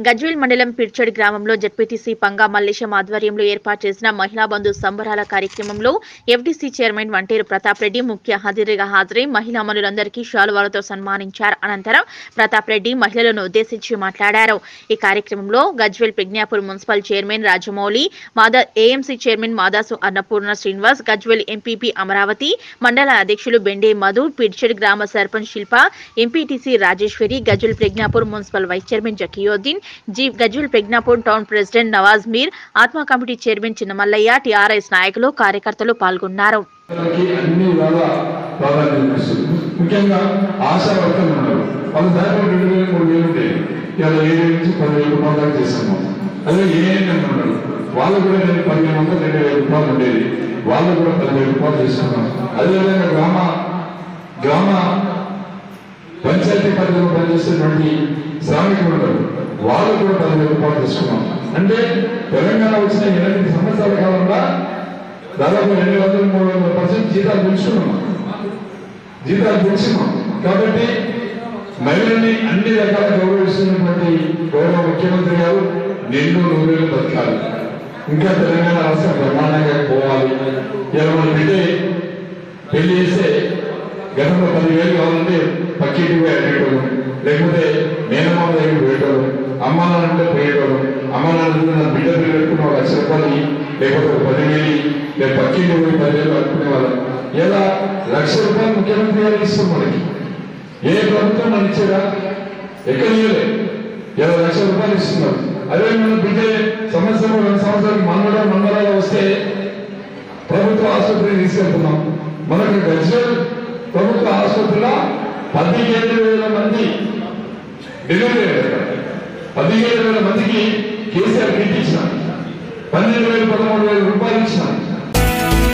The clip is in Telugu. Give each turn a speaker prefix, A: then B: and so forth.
A: గజ్వేల్ మండలం పిర్చడి గ్రామంలో జడ్పీటీసీ పంగా మల్లేశం ఆధ్వర్యంలో ఏర్పాటు చేసిన మహిళా బంధు సంబరాల కార్యక్రమంలో ఎఫ్డీసీ చైర్మన్ వంటేరు ప్రతాప్ రెడ్డి ముఖ్య అతిథిగా హాజరై మహిళా మనులందరికీ శాలువాలతో సన్మానించారు అనంతరం ప్రతాప్ రెడ్డి మహిళలను ఉద్దేశించి మాట్లాడారు ఈ కార్యక్రమంలో గజ్వేల్ ప్రజ్ఞాపూర్ మున్సిపల్ చైర్మన్ రాజమౌళి మాదా AMC chairman Madasu Annapurna Srinivas Gajwel MPP Amaravathi మండల అధ్యక్షులు బెండే మధు పిడ్చెడ్ గ్రామ sarpanch Shilpa MPTC Rajeshwari Gajwel Pragnapur municipal vice chairman Zakiuddin ji Gajwel Pragnapur town president Nawaz Mir ఆత్మ కమిటీ చైర్మన్ చిన్నమల్లయ్య టీఆర్ఎస్ నాయకులు కార్యకర్తలు పాల్గొన్నారు
B: వాళ్ళకి అన్ని వేళ ప్రాధాన్యత ఇస్తుంది ముఖ్యంగా ఆశా వర్కర్లు ఉన్నారు వాళ్ళ దాంట్లో రెండు వేలు మూడు వేలు ఉంటాయి ఇవాళ ఏడు వేల నుంచి పదివేల రూపాయల దాకా చేస్తున్నాం అదే ఏఎన్ఎం ఉన్నారు వాళ్ళు కూడా నేను పదిహేను వందలు రెండు వేల రూపాయలు ఉండేది వాళ్ళు కూడా పదివేల రూపాయలు చేసుకున్నాం అదేవిధంగా గ్రామ గ్రామ పంచాయతీ పరిధిలో పనిచేసేటువంటి శ్రామికులు ఉన్నారు వాళ్ళు కూడా పదివేల రూపాయలు తీసుకున్నాం అంటే తెలంగాణ వచ్చిన ఎనిమిది సంవత్సరాల కాలంలో దాదాపు రెండు వందల మూడు వందల పర్సెంట్ జీతాలు పెంచుకున్నాం జీతాలు పెంచుకున్నాం కాబట్టి మహిళల్ని అన్ని రకాల గౌరవిస్తున్నటువంటి గౌరవ ముఖ్యమంత్రి గారు నిండు నూరేళ్ళు బతకాలి ఇంకా తెలంగాణ రాష్ట్రం బ్రహ్మాండంగా పోవాలి ఇలా మన బిడ్డే పెళ్లి చేస్తే గతంలో పదివేలు కావాలంటే పక్కింటి పోయి అడిగేటోళ్ళు లేకపోతే మేనమామ దగ్గర పోయేటోళ్ళు అమ్మ నాన్నంటే పోయేటోళ్ళు అమ్మ నాన్న నా బిడ్డ పిల్లలు పెట్టుకున్న ఒక లక్ష రూపాయలు ఇయ్యి, లేకపోతే ఒక పదివేలు ఇయ్యి, లేక పక్కింటి పోయి పదివేలు అనుకునే వాళ్ళం ఇలా లక్ష రూపాయలు ముఖ్యమంత్రి గారు ఇస్తాం మనకి ఏ ప్రభుత్వం మనం ఇచ్చేదా ఎక్కడ ఇవ్వలే ఇలా లక్ష రూపాయలు ఇస్తున్నారు అదే మనం బిడ్డ సంవత్సరం రెండు సంవత్సరాలు మన్నడ మండలాలు వస్తే ప్రభుత్వ ఆసుపత్రికి తీసుకెళ్తున్నాం మనకి గజ్వేల్ ప్రభుత్వ ఆసుపత్రిలో పదిహేడు వేల మంది డెలివరీ అయ్యారు పదిహేడు వేల మందికి కేసీఆర్ కిట్ ఇచ్చిన పన్నెండు వేల పదమూడు వేల రూపాయలు ఇచ్చిన